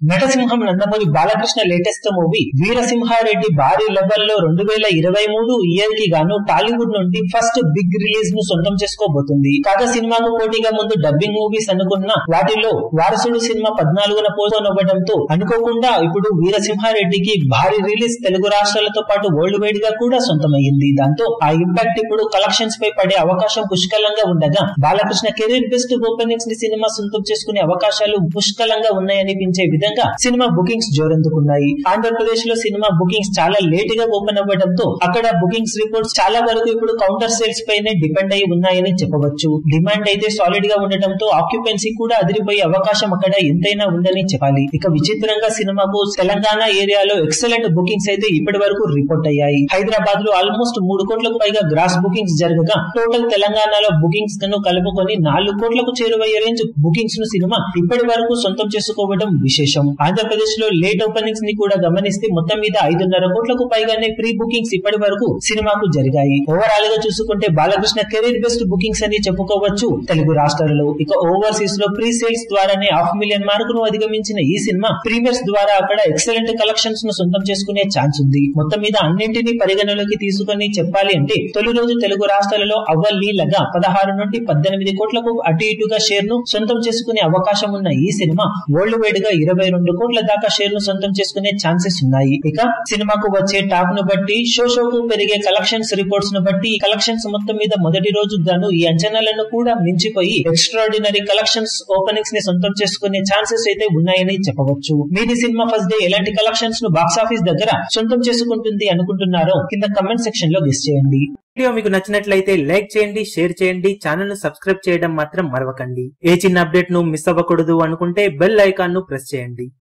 నటసింహం Nandamuri Balakrishna latest movie Veera Simha Reddy భారీ level లో రెండు వేల ఇరవై మూడు ఇయర్ కి గాను టాలీవుడ్ నుండి ఫస్ట్ బిగ్ రిలీజ్ ను సొంతం చేసుకోబోతుంది కాగా సినిమాకు పోటీగా ముందు డబ్బింగ్ మూవీస్ అనుకున్న వాటిలో వారసుడు సినిమా పద్నాలుగున పోస్ట్పోన్ అవ్వడంతో అనుకోకుండా ఇప్పుడు వీరసింహారెడ్డికి భారీ రిలీజ్ తెలుగు రాష్ట్రాలతో పాటు వరల్డ్ వైడ్ గా కూడా సొంతమైంది దాంతో ఆ ఇంపాక్ట్ ఇప్పుడు కలెక్షన్స్ పై పడే అవకాశం పుష్కలంగా ఉండగా బాలకృష్ణ కెరీర్ బెస్ట్ ఓపెనింగ్స్ ని సినిమా సొంతం చేసుకునే అవకాశాలు పుష్కలంగా ఉన్నాయనిపించే విధంగా సినిమా బుకింగ్స్ జోరందుకున్నాయి ఆంధ్రప్రదేశ్ లో సినిమా బుకింగ్స్ చాలా లేట్ గా ఓపెన్ అవ్వడంతో అక్కడ బుకింగ్స్ రిపోర్ట్స్ చాలా వరకు ఇప్పుడు కౌంటర్ సేల్స్ పైనే డిపెండ్ అయి ఉన్నాయని చెప్పవచ్చు డిమాండ్ అయితే సాలిడ్ గా ఉండటంతో ఆక్యుపెన్సీ కూడా అదిరిపోయే అవకాశం అక్కడ ఎంతైనా ఉందని చెప్పాలి ఇక విచిత్రంగా సినిమాకు తెలంగాణ ఏరియాలో ఎక్సలెంట్ బుకింగ్స్ అయితే ఇప్పటి వరకు రిపోర్ట్ అయ్యాయి హైదరాబాద్ లో ఆల్మోస్ట్ మూడు కోట్లకు పైగా గ్రాస్ బుకింగ్స్ జరగగా టోటల్ తెలంగాణలో బుకింగ్స్ ను కలుపుకొని నాలుగు కోట్లకు చేరువయ్యే రేంజ్ బుకింగ్స్ ను సినిమా ఇప్పటి వరకు సొంతం చేసుకోవడం విశేషం ఆంధ్రప్రదేశ్ లో లేట్ ఓపెనింగ్స్ ని కూడా గమనిస్తే మొత్తం మీద ఐదున్నర కోట్లకు పైగానే ప్రీ బుకింగ్స్ ఇప్పటి వరకు సినిమాకు జరిగాయి ఓవరాల్ గా చూసుకుంటే బాలకృష్ణ కెరీర్ బెస్ట్ బుకింగ్స్ అని చెప్పుకోవచ్చు తెలుగు రాష్ట్రాలలో ఇక ఓవర్సీస్ లో ప్రీ సేల్స్ ద్వారానే హాఫ్ మిలియన్ మార్కును అధిగమించిన ఈ సినిమా ప్రీమియర్స్ ద్వారా అక్కడ ఎక్సలెంట్ కలెక్షన్స్ ను సొంతం చేసుకునే ఛాన్స్ ఉంది మొత్తం మీద అన్నింటినీ పరిగణలోకి తీసుకుని చెప్పాలి అంటే తొలి రోజు తెలుగు రాష్ట్రాలలో అవ్వలీలగా పదహారు నుండి పద్దెనిమిది కోట్లకు అటు ఇటుగా షేర్ ను సొంతం చేసుకునే అవకాశం ఉన్న ఈ సినిమా వరల్డ్ వైడ్ గా ఇరవై రెండు కోట్ల దాకా షేర్ ను సొంతం చేసుకునే ఛాన్సెస్ ఉన్నాయి ఇక సినిమాకు వచ్చే టాప్ ను బట్టి షో షోకు పెరిగే కలెక్షన్స్ రిపోర్ట్స్ ను బట్టి ఈ కలెక్షన్స్ మొత్తం మీద మొదటి రోజు గాను ఈ అంచనాలను కూడా మించిపోయి ఎక్స్ట్రాడినరీ కలెక్షన్స్ ఓపెనింగ్స్ ని సొంతం చేసుకునే ఛాన్సెస్ అయితే ఉన్నాయని చెప్పవచ్చు మీది సినిమా ఫస్ట్ డే ఎలాంటి కలెక్షన్స్ ను బాక్స్ ఆఫీస్ దగ్గర సొంతం చేసుకుంటుంది అనుకుంటున్నారో కింద కమెంట్ సెక్షన్ లో గెస్ చేయండి వీడియో మీకు నచ్చినట్లయితే లైక్ చేయండి షేర్ చేయండి ఛానల్ ను సబ్స్క్రైబ్ చేయడం మాత్రం మరవకండి ఏ చిన్న అప్డేట్ ను మిస్ అవ్వకూడదు అనుకుంటే బెల్ ఐకాన్ ను ప్రెస్ చేయండి